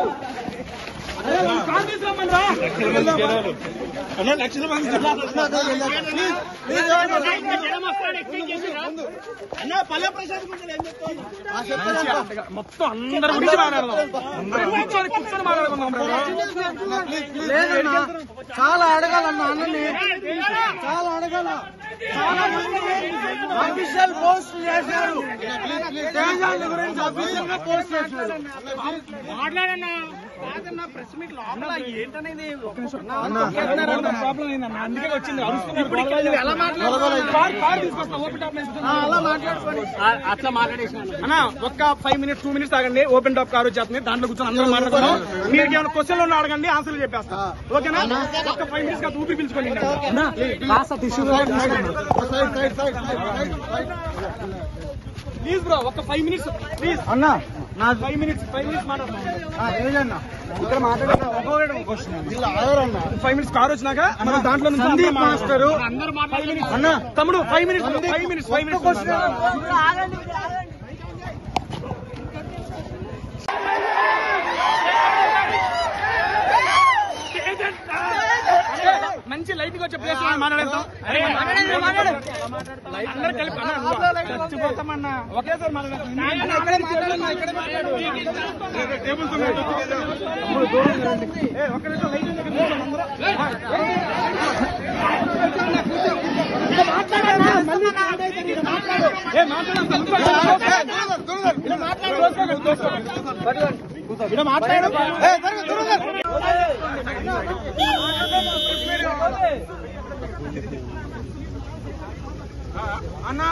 మొత్తం అందరి గురించి మాట్లాడదాం కూర్చొని కూర్చొని మాట్లాడుకుందాం లేదన్నా చాలా అడగాలన్నా అన్నని చాలా అడగాల చాలా అఫీషియల్ పోస్ట్ చేశారు తేజాన్ని గురించి అఫీషియల్ గా పోస్ట్ చేశారు మాట్లాడన్నా కాదన్నా ప్రెస్ మీట్ లోపల ఏంటనేది ప్రాబ్లం అయిందన్న అందుకే వచ్చింది అరుస్తున్నారు ఎలా మాట్లాడాలి తీసుకొస్తా ఓపెన్ టాప్ అలా మాట్లాడుకోండి అట్లా మాట్లాడేసిన అన్న ఒక్క ఫైవ్ మినిట్స్ టూ మినిట్స్ ఆగండి ఓపెన్ టాప్ కార్ వచ్చేస్తుంది దాంట్లో కూర్చొని అందరం మాట్లాడుకుందాం మీరు ఏమైనా క్వశ్చన్లు ఉన్నా అడగండి ఆన్సర్లు చెప్పేస్తా ఓకేనా ఒక్క ఫైవ్ మినిట్స్ కాదు ఊపిరి పిలుచుకోండి ప్లీజ్ బ్రో ఒక్క ఫైవ్ మినిట్స్ ప్లీజ్ అన్న నా ఫైవ్ మినిట్స్ ఫైవ్ మినిట్స్ మాట్లాడదాం తేజన్న ఇక్కడ మాట్లాడిన ఒక్కొక్కటి క్వశ్చన్ వీళ్ళు ఆధారన్న ఫైవ్ మినిట్స్ కార్ వచ్చినాక మనం దాంట్లో నుంచి సందీప్ అందరం మాస్టరు అందరూ ఫైవ్ మినిట్స్ అన్న తమ్ముడు five minutes five minutes five minutes మంచి లైట్ గా వచ్చే ప్లేస్ మాట్లాడేద్దాం అందరూ కలిపి అన్న, నువ్వు చచ్చిపోతామన్నా ఒకేసారి మాట్లాడేద్దాం టేబుల్స్ ఉన్నాయి. ఏ, ఒక్క నిమిషం లైట్ ఉంది, ఇక్కడ కూర్చోండి అందరూ. ఏ, మాట్లాడొద్దు, కూర్చోండి. ఇలా మాట్లాడు, కూర్చోండి. ఇలా మాట్లాడు అన్నా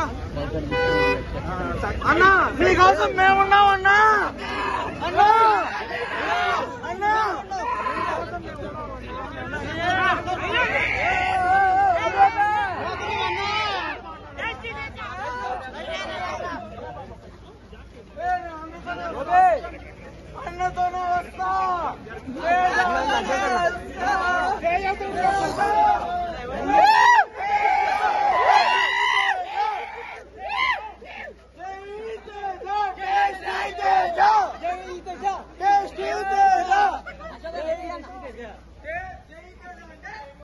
అన్నా మీకోసం మేమున్నాం అన్నా అన్నా అన్నా అన్నతోనే వస్తా